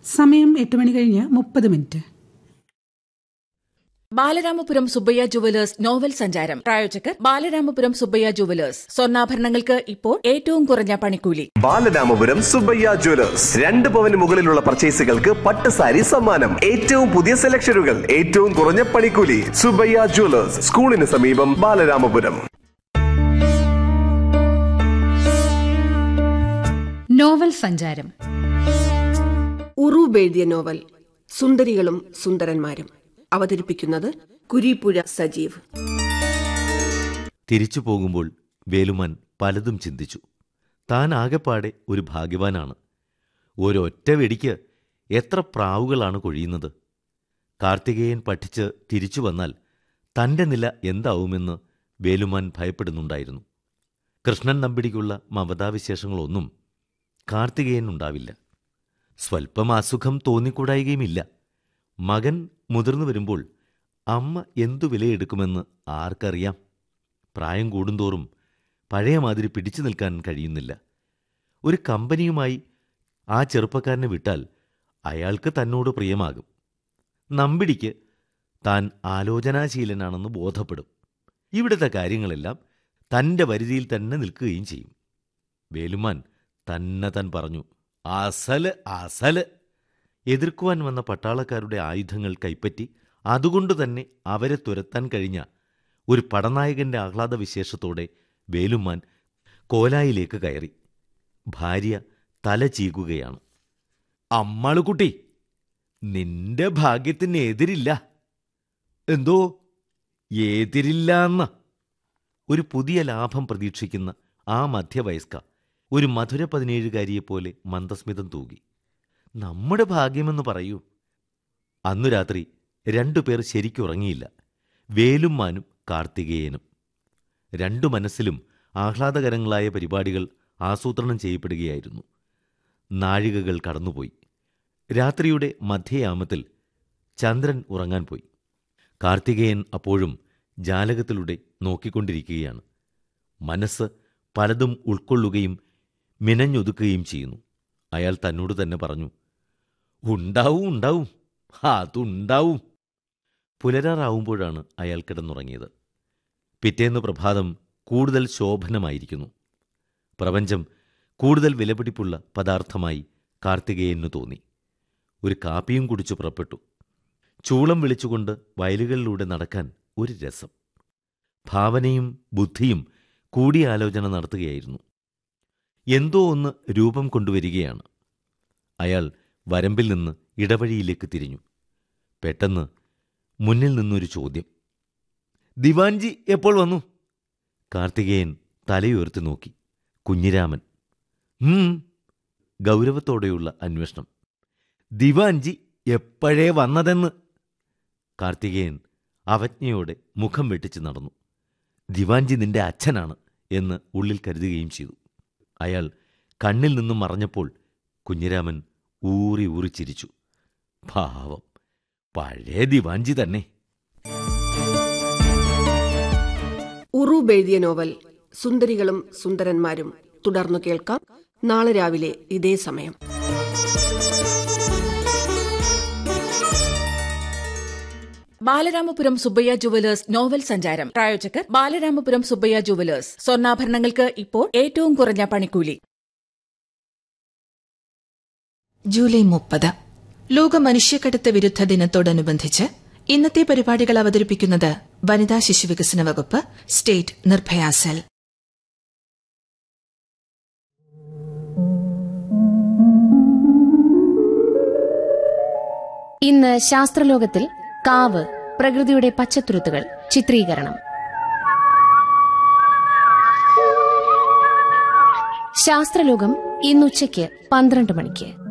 സമയം എട്ട് മണി കഴിഞ്ഞ് മുപ്പത് minute Balaramapuram Subbaiah jewellers novel സഞ്ചാരം പ്രായോജകർ ബാലരാമപുരം സുബ്ബയ്യ ജുവലേഴ്സ് സ്വർണ്ണാഭരണങ്ങൾക്ക് ഇപ്പോൾ ഏറ്റവും കുറഞ്ഞ പണിക്കൂലി ബാലരാമപുരം സുബ്ബയ്യ ജ്വല്ലേഴ്സ് രണ്ട് പവന് മുകളിലുള്ള പർച്ചേസുകൾക്ക് പട്ട് സാരി സമ്മാനം ഏറ്റവും പുതിയ സെലക്ഷനുകൾ ഏറ്റവും കുറഞ്ഞ പണിക്കൂലി സുബ്ബയ്യ ജ്വല്ലേഴ്സ് സ്കൂളിന് സമീപം ബാലരാമപുരം നോവൽ സഞ്ചാരം ഉറൂബ് എഴുതിയ നോവൽ സുന്ദരികളും സുന്ദരന്മാരും അവതരിപ്പിക്കുന്നത് കുരീപ്പുഴ സജീവ് തിരിച്ചു പോകുമ്പോൾ വേലുമാൻ പലതും ചിന്തിച്ചു താൻ ആകെപ്പാടെ ഒരു ഭാഗ്യവാനാണ് ഒരൊറ്റ വെടിക്ക് എത്ര പ്രാവുകളാണ് കൊഴിയുന്നത് കാർത്തികേയൻ പഠിച്ച് തിരിച്ചു വന്നാൽ തന്റെ നില എന്താവുമെന്ന് വേലുമാൻ ഭയപ്പെടുന്നുണ്ടായിരുന്നു കൃഷ്ണൻ നമ്പിടിക്കുള്ള മമതാവിശേഷങ്ങളൊന്നും കാർത്തികേയൻ ഉണ്ടാവില്ല സ്വൽപ്പം അസുഖം തോന്നിക്കൂടായികയുമില്ല മകൻ മുതിർന്നു വരുമ്പോൾ അമ്മ എന്തു വിലയെടുക്കുമെന്ന് ആർക്കറിയാം പ്രായം കൂടുന്തോറും പഴയ മാതിരി പിടിച്ചു നിൽക്കാൻ കഴിയുന്നില്ല ഒരു കമ്പനിയുമായി ആ ചെറുപ്പക്കാരനെ വിട്ടാൽ അയാൾക്ക് തന്നോട് പ്രിയമാകും നമ്പിടിക്ക് താൻ ആലോചനാശീലനാണെന്ന് ബോധപ്പെടും ഇവിടുത്തെ കാര്യങ്ങളെല്ലാം തൻ്റെ വരുതിയിൽ തന്നെ നിൽക്കുകയും ചെയ്യും വേലുമാൻ തന്നെ താൻ പറഞ്ഞു അസല് അസല് എതിർക്കുവാൻ വന്ന പട്ടാളക്കാരുടെ ആയുധങ്ങൾ കൈപ്പറ്റി അതുകൊണ്ട് തന്നെ അവരെ തുരത്താൻ കഴിഞ്ഞ ഒരു പടനായകന്റെ ആഹ്ലാദ വിശേഷത്തോടെ വേലുമാൻ കോലായിലേക്ക് കയറി ഭാര്യ തല ചീകുകയാണ് അമ്മാളുകുട്ടി നിന്റെ ഭാഗ്യത്തിന് എതിരില്ല എന്തോ എതിരില്ലാന്ന ഒരു പുതിയ ലാഭം പ്രതീക്ഷിക്കുന്ന ആ മധ്യവയസ്ക ഒരു മധുര പതിനേഴുകാരിയെപ്പോലെ മന്ദസ്മിതം തൂകി നമ്മുടെ ഭാഗ്യമെന്ന് പറയൂ അന്നു രാത്രി രണ്ടുപേർ ശരിക്കുറങ്ങിയില്ല വേലും മാനും കാർത്തികേയനും രണ്ടു മനസ്സിലും ആഹ്ലാദകരങ്ങളായ പരിപാടികൾ ആസൂത്രണം ചെയ്യപ്പെടുകയായിരുന്നു നാഴികകൾ കടന്നുപോയി രാത്രിയുടെ മധ്യയാമത്തിൽ ചന്ദ്രൻ ഉറങ്ങാൻ പോയി കാർത്തികേയൻ അപ്പോഴും ജാലകത്തിലൂടെ നോക്കിക്കൊണ്ടിരിക്കുകയാണ് മനസ്സ് പലതും ഉൾക്കൊള്ളുകയും മിനഞ്ഞൊതുക്കുകയും ചെയ്യുന്നു അയാൾ തന്നോട് തന്നെ പറഞ്ഞു ഉണ്ടാവും ഉണ്ടാവും അതുണ്ടാവും പുലരാറാവുമ്പോഴാണ് അയാൾ കിടന്നുറങ്ങിയത് പിറ്റേന്ന് പ്രഭാതം കൂടുതൽ ശോഭനമായിരിക്കുന്നു പ്രപഞ്ചം കൂടുതൽ വിലപിടിപ്പുള്ള പദാർത്ഥമായി കാർത്തികേയനു തോന്നി ഒരു കാപ്പിയും കുടിച്ചു പുറപ്പെട്ടു ചൂളം വിളിച്ചുകൊണ്ട് വയലുകളിലൂടെ നടക്കാൻ ഒരു രസം ഭാവനയും ബുദ്ധിയും കൂടിയാലോചന നടത്തുകയായിരുന്നു എന്തോ ഒന്ന് രൂപം കൊണ്ടുവരികയാണ് അയാൾ വരമ്പിൽ നിന്ന് ഇടവഴിയിലേക്ക് തിരിഞ്ഞു പെട്ടെന്ന് മുന്നിൽ നിന്നൊരു ചോദ്യം ദിവാൻജി എപ്പോൾ വന്നു കാർത്തികേയൻ തലയുയർത്തി നോക്കി കുഞ്ഞിരാമൻ ഉം ഗൗരവത്തോടെയുള്ള അന്വേഷണം ദിവാൻജി എപ്പോഴേ വന്നതെന്ന് കാർത്തികേയൻ അവജ്ഞയോടെ മുഖം വെട്ടിച്ച് നടന്നു ദിവാൻജി നിന്റെ അച്ഛനാണ് എന്ന് ഉള്ളിൽ കരുതുകയും ചെയ്തു അയാൾ കണ്ണിൽ നിന്നും മറഞ്ഞപ്പോൾ കുഞ്ഞിരാമൻ ഊറി ഊറി ചിരിച്ചു ഭാവം പഴയ ദിവാൻജി തന്നെ ഉറൂബ് എഴുതിയ നോവൽ സുന്ദരികളും സുന്ദരന്മാരും തുടർന്നു കേൾക്കാം നാളെ രാവിലെ ഇതേ സമയം ബാലരാമപുരം സുബ്ബയ്യ ജുവലേഴ്സ് നോവൽ സഞ്ചാരം പ്രായോജകർ ബാലരാമപുരം സുബ്ബയ്യ ജുവലേഴ്സ് സ്വർണ്ണാഭരണങ്ങൾക്ക് ഇപ്പോൾ ഏറ്റവും കുറഞ്ഞ പണിക്കൂലി ജൂലൈ മുപ്പത് ലോക മനുഷ്യക്കടത്ത് വിരുദ്ധ ദിനത്തോടനുബന്ധിച്ച് ഇന്നത്തെ പരിപാടികൾ അവതരിപ്പിക്കുന്നത് വനിതാ ശിശുവികസന വകുപ്പ് സ്റ്റേറ്റ് നിർഭയ സെൽ ഇന്ന് ശാസ്ത്രലോകത്തിൽ കാവ് പ്രകൃതിയുടെ പച്ചത്തുരുത്തുകൾ ചിത്രീകരണം ശാസ്ത്രലോകം ഇന്നുച്ചയ്ക്ക് പന്ത്രണ്ട് മണിക്ക്